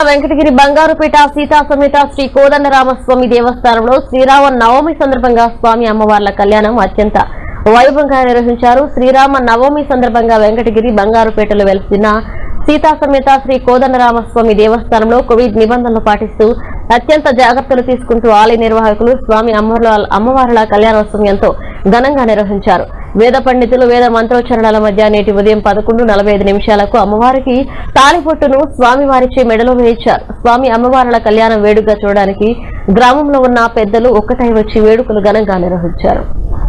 వెంకటగిరి బంగారుపేట సీతా సమేత శ్రీ కోదండరామస్వామి దేవస్థానంలో శ్రీరామ నవమి సందర్భంగా స్వామి అమ్మవార్ల కళ్యాణం అత్యంత వైభవంగా నిర్వహించారు శ్రీరామ నవమి సందర్భంగా వెంకటగిరి బంగారుపేటలో వెలిసిన సీతా సమేత శ్రీ కోదండరామస్వామి దేవస్థానంలో కోవిడ్ నిబంధనలు పాటిస్తూ అత్యంత జాగ్రత్తలు తీసుకుంటూ ఆలయ నిర్వాహకులు స్వామి అమ్మవార్ల అమ్మవార్ల కళ్యాణోత్సవం ఎంతో ఘనంగా నిర్వహించారు వేద పండితులు వేద మంత్రోచ్చరణల మధ్య నేటి ఉదయం పదకొండు నలభై ఐదు నిమిషాలకు అమ్మవారికి తాళిబొట్టును స్వామివారిచే మెడలో వేయించారు స్వామి అమ్మవార్ల కళ్యాణం వేడుకగా చూడడానికి గ్రామంలో ఉన్న పెద్దలు ఒక్కటై వచ్చి వేడుకలు ఘనంగా నిర్వహించారు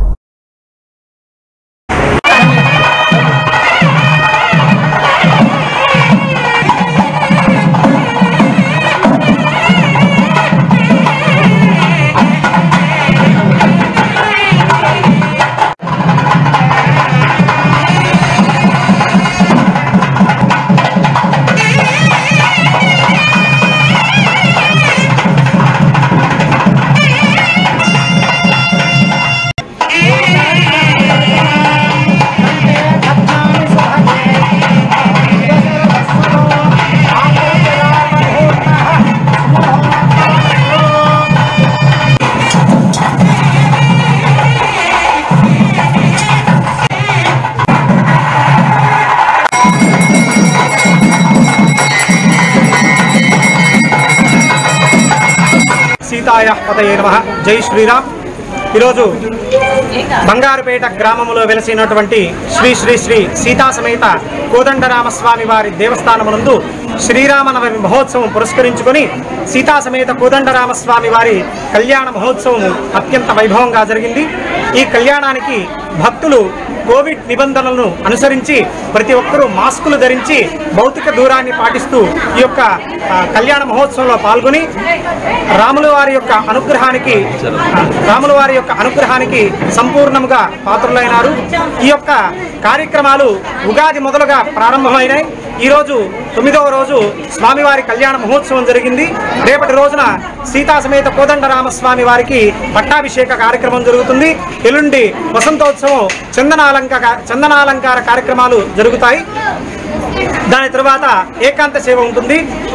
సీతాయ పతయే నమ జై శ్రీరామ్ ఈరోజు బంగారుపేట గ్రామంలో వెలసినటువంటి శ్రీ శ్రీ శ్రీ సీతా సమేత కోదండరామస్వామి వారి దేవస్థానమునందు శ్రీరామనవమి మహోత్సవం పురస్కరించుకొని సీతా సమేత కోదండరామస్వామి వారి కళ్యాణ మహోత్సవం అత్యంత వైభవంగా జరిగింది ఈ కళ్యాణానికి భక్తులు కోవిడ్ నిబంధనలను అనుసరించి ప్రతి ఒక్కరూ మాస్కులు ధరించి భౌతిక దూరాన్ని పాటిస్తూ ఈ యొక్క ఆ, కళ్యాణ మహోత్సవంలో పాల్గొని రాముల వారి యొక్క అనుగ్రహానికి ఆ, రాముల వారి యొక్క అనుగ్రహానికి సంపూర్ణంగా పాత్రులైనారు ఈ యొక్క కార్యక్రమాలు ఉగాది మొదలుగా ప్రారంభమైనాయి ఈ రోజు తొమ్మిదవ రోజు స్వామివారి కళ్యాణ మహోత్సవం జరిగింది రేపటి రోజున సీతా సమేత కోదండరామస్వామి వారికి పట్టాభిషేక కార్యక్రమం జరుగుతుంది ఎల్లుండి వసంతోత్సవం చందనాలంక చందనాలంకార కార్యక్రమాలు జరుగుతాయి దాని తరువాత ఏకాంత సేవ ఉంటుంది